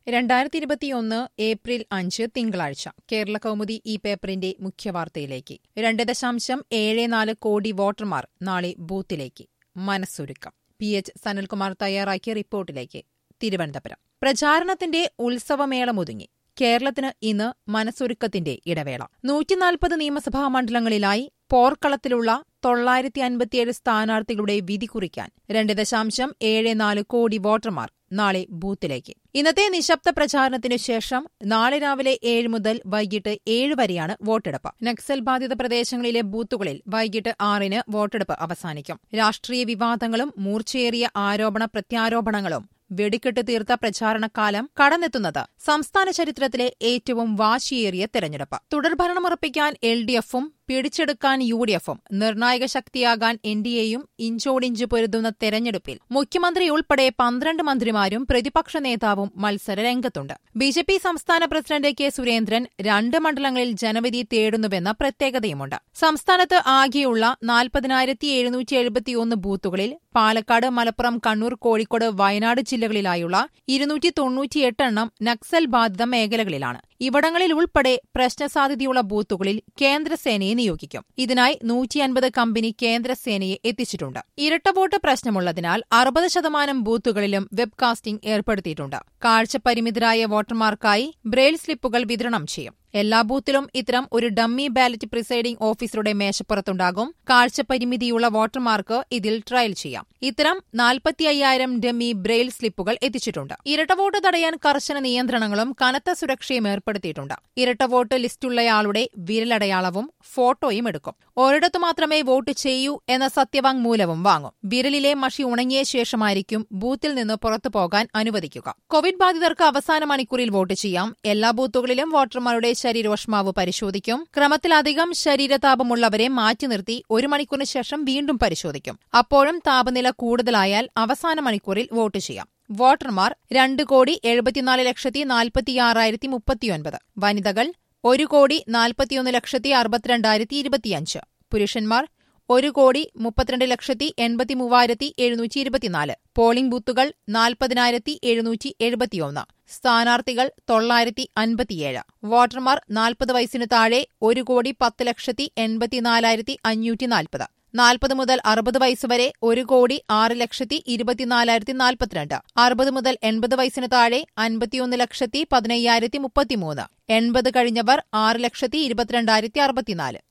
രണ്ടായിരത്തി ഇരുപത്തിയൊന്ന് ഏപ്രിൽ അഞ്ച് തിങ്കളാഴ്ച കേരള കൗമുദി ഈ പേപ്പറിന്റെ മുഖ്യവാർത്തയിലേക്ക് രണ്ട് ദശാംശം ഏഴ് നാല് കോടി വോട്ടർമാർ നാളെ ബൂത്തിലേക്ക് മനസ്സൊരുക്കം പി എച്ച് സനൽകുമാർ തയ്യാറാക്കിയ റിപ്പോർട്ടിലേക്ക് തിരുവനന്തപുരം പ്രചാരണത്തിന്റെ ഉത്സവമേളമൊതുങ്ങി കേരളത്തിന് ഇന്ന് മനസ്സൊരുക്കത്തിന്റെ ഇടവേള നൂറ്റിനാൽപ്പത് നിയമസഭാ മണ്ഡലങ്ങളിലായി പോർക്കളത്തിലുള്ള തൊള്ളായിരത്തി അൻപത്തിയേഴ് സ്ഥാനാർത്ഥികളുടെ വിധി കുറിക്കാൻ രണ്ട് ദശാംശം ഏഴ് നാല് കോടി വോട്ടർമാർ നാളെ ബൂത്തിലേക്ക് ഇന്നത്തെ നിശബ്ദ പ്രചാരണത്തിനു ശേഷം നാളെ രാവിലെ ഏഴ് മുതൽ വൈകിട്ട് ഏഴ് വരെയാണ് വോട്ടെടുപ്പ് നക്സൽ ബാധിത പ്രദേശങ്ങളിലെ ബൂത്തുകളിൽ വൈകിട്ട് ആറിന് വോട്ടെടുപ്പ് അവസാനിക്കും രാഷ്ട്രീയ വിവാദങ്ങളും മൂർച്ചയേറിയ ആരോപണ പ്രത്യാരോപണങ്ങളും വെടിക്കെട്ട് തീർത്ത പ്രചാരണക്കാലം കടന്നെത്തുന്നത് സംസ്ഥാന ചരിത്രത്തിലെ ഏറ്റവും വാശിയേറിയ തെരഞ്ഞെടുപ്പ് തുടർഭരണമുറപ്പിക്കാൻ എൽ ഡി എഫും പിടിച്ചെടുക്കാൻ യു ഡി എഫും നിർണായക ശക്തിയാകാൻ എൻ ഡി എയും ഇഞ്ചോടിഞ്ച് പൊരുതുന്ന തെരഞ്ഞെടുപ്പിൽ മുഖ്യമന്ത്രി ഉൾപ്പെടെ പന്ത്രണ്ട് മന്ത്രിമാരും പ്രതിപക്ഷ നേതാവും മത്സര രംഗത്തുണ്ട് ബി ജെ പി സംസ്ഥാന പ്രസിഡന്റ് കെ സുരേന്ദ്രൻ രണ്ട് മണ്ഡലങ്ങളിൽ ജനവിധി തേടുന്നുവെന്ന പ്രത്യേകതയുമുണ്ട് സംസ്ഥാനത്ത് ആകെയുള്ള നാൽപ്പതിനായിരത്തി എഴുന്നൂറ്റി എഴുപത്തിയൊന്ന് ബൂത്തുകളിൽ പാലക്കാട് മലപ്പുറം കണ്ണൂർ കോഴിക്കോട് വയനാട് ജില്ലകളിലായുള്ള ഇരുന്നൂറ്റി തൊണ്ണൂറ്റിയെട്ടെണ്ണം നക്സൽ ബാധിത മേഖലകളിലാണ് ഇവിടങ്ങളിൽ ഉൾപ്പെടെ പ്രശ്നസാധ്യതയുള്ള ബൂത്തുകളിൽ കേന്ദ്രസേനയെ നിയോഗിക്കും ഇതിനായി നൂറ്റി അൻപത് കമ്പനി കേന്ദ്രസേനയെ എത്തിച്ചിട്ടുണ്ട് ഇരട്ട വോട്ട് പ്രശ്നമുള്ളതിനാൽ അറുപത് ശതമാനം ബൂത്തുകളിലും വെബ്കാസ്റ്റിംഗ് ഏർപ്പെടുത്തിയിട്ടുണ്ട് കാഴ്ചപരിമിതരായ വോട്ടർമാർക്കായി ബ്രെയിൽ സ്ലിപ്പുകൾ വിതരണം ചെയ്യും എല്ലാ ബൂത്തിലും ഇത്തരം ഒരു ഡമ്മി ബാലറ്റ് പ്രിസൈഡിംഗ് ഓഫീസറുടെ മേശപ്പുറത്തുണ്ടാകും കാഴ്ചപരിമിതിയുള്ള വോട്ടർമാർക്ക് ഇതിൽ ട്രയൽ ചെയ്യാം ഇത്തരം നാൽപ്പത്തി അയ്യായിരം ഡമ്മി ബ്രെയിൽ സ്ലിപ്പുകൾ എത്തിച്ചിട്ടുണ്ട് ഇരട്ട വോട്ട് തടയാൻ കർശന നിയന്ത്രണങ്ങളും കനത്ത സുരക്ഷയും ഏർപ്പെടുത്തിയിട്ടുണ്ട് ഇരട്ട വോട്ട് ലിസ്റ്റുള്ളയാളുടെ വിരലടയാളവും ഫോട്ടോയും എടുക്കും ഒരിടത്തു മാത്രമേ വോട്ട് ചെയ്യൂ എന്ന സത്യവാങ്മൂലവും വാങ്ങും വിരലിലെ മഷി ഉണങ്ങിയ ശേഷമായിരിക്കും ബൂത്തിൽ നിന്ന് പുറത്തു പോകാൻ അനുവദിക്കുക കോവിഡ് ബാധിതർക്ക് അവസാന മണിക്കൂറിൽ വോട്ട് ചെയ്യാം എല്ലാ ബൂത്തുകളിലും വോട്ടർമാരുടെ ശരീരോഷ്മാവ് പരിശോധിക്കും ക്രമത്തിലധികം ശരീരതാപമുള്ളവരെ മാറ്റി നിർത്തി ഒരു മണിക്കൂറിന് ശേഷം വീണ്ടും പരിശോധിക്കും അപ്പോഴും താപനില കൂടുതലായാൽ അവസാന മണിക്കൂറിൽ വോട്ട് ചെയ്യാം വോട്ടർമാർ രണ്ട് കോടി എഴുപത്തിനാല് ലക്ഷത്തി നാൽപ്പത്തിയാറായിരത്തി മുപ്പത്തിയൊൻപത് വനിതകൾ ഒരു കോടി നാൽപ്പത്തിയൊന്ന് ലക്ഷത്തി അറുപത്തിരണ്ടായിരത്തി ഇരുപത്തിയഞ്ച് പുരുഷന്മാർ ഒരു കോടി മുപ്പത്തിരണ്ട് ലക്ഷത്തി എൺപത്തി മൂവായിരത്തി എഴുന്നൂറ്റി ഇരുപത്തിനാല് പോളിംഗ് ബൂത്തുകൾ നാൽപ്പതിനായിരത്തി എഴുന്നൂറ്റി എഴുപത്തിയൊന്ന് സ്ഥാനാർത്ഥികൾ തൊള്ളായിരത്തി അൻപത്തിയേഴ് വോട്ടർമാർ നാൽപ്പത് വയസ്സിന് താഴെ ഒരു കോടി പത്ത് ലക്ഷത്തി എൺപത്തിനാലായിരത്തി അഞ്ഞൂറ്റി നാൽപ്പത് നാൽപ്പത് മുതൽ അറുപത് വയസ്സുവരെ ഒരു കോടി ആറ് ലക്ഷത്തി ഇരുപത്തിനാലായിരത്തി നാൽപ്പത്തിരണ്ട് അറുപത് മുതൽ എൺപത് വയസ്സിന് താഴെ അൻപത്തിയൊന്ന് ലക്ഷത്തി പതിനയ്യായിരത്തി മുപ്പത്തിമൂന്ന് എൺപത് കഴിഞ്ഞവർ ആറ് ലക്ഷത്തി ഇരുപത്തിരണ്ടായിരത്തി അറുപത്തിനാല്